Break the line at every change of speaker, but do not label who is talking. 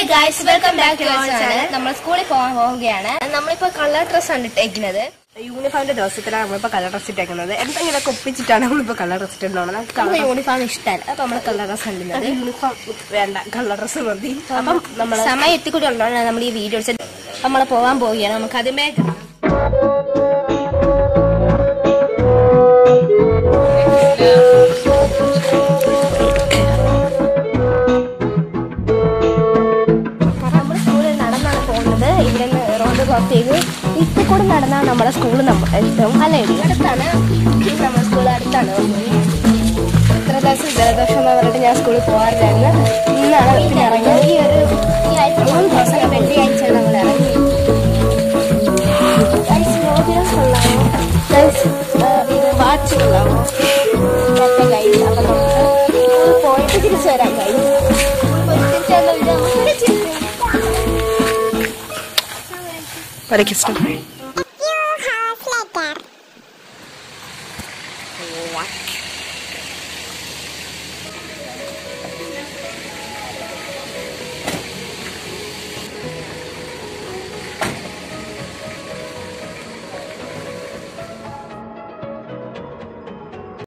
Guys welcome back to our channel നമ്മൾ സ്കൂളിൽ പോകാൻ പോവുകയാണ് നമ്മളിപ്പോ കളർ ഡ്രസ് ആണ് ഇട്ടേക്കുന്നത്
യൂണിഫോമിന്റെ ദിവസത്തിലാണ് നമ്മളിപ്പോ കളർ ഡ്രസ് ഇട്ടേക്കുന്നത് എന്തെങ്കിലുമൊക്കെ ഒപ്പിച്ചിട്ടാണ് നമ്മളിപ്പോ കളർ ഡ്രസ് ഇട്ടുണ്ടാവുന്നത് നമുക്ക്
നമുക്ക്
കളർ
യൂണിഫോം ഇഷ്ടമല്ല അപ്പൊ നമ്മൾ കളർ ഡ്രസ് ഇടുന്നത്
യൂണിഫോം വേണ്ട കളർ ഡ്രസ് മതി അപ്പം നമ്മൾ
സമയം എത്തിക്കൂടി ഉള്ളതാണ് നമ്മൾ ഈ വീഡിയോ നമ്മൾ പോകാൻ പോവുകയാണ് നമുക്ക് അതിമേ നമ്മുടെ സ്കൂളിൽ നടന്നാണ് പോകുന്നത് ഇവിടെ നിന്ന് റോഡ് ക്രോസ് ചെയ്ത് ഇപ്പൊ കൂടെ നടന്നാൽ നമ്മുടെ സ്കൂൾ എത്തും അല്ലേ അടുത്താണ് നമ്മുടെ സ്കൂൾ അടുത്താണ് ഇത്ര ദിവസം ജലദോഷം എന്ന് പറഞ്ഞിട്ട് ഞാൻ സ്കൂളിൽ പോകാറില്ലായിരുന്നു ഇന്നാണ് പിന്നെ ഇറങ്ങിയത് ഈ ഒരു ഈ ആഴ്ച മൂന്ന് ദിവസം വെള്ളിയാഴ്ചയാണ് നമ്മൾ ഇറങ്ങി Guys, മോതിരം കൊള്ളാമോ Guys, ആ, ഇത് വാച്ച് കൊള്ളാമോ ഇതൊക്കെ guys. അപ്പൊ നമുക്ക് സ്കൂളിൽ പോയിട്ട് തിരിച്ചു വരാം guys. പോയിട്ട് തിരിച്ചു വന്ന video നമുക്ക് ഇവിടെ ചെയ്യും.
വരയ്ക്കും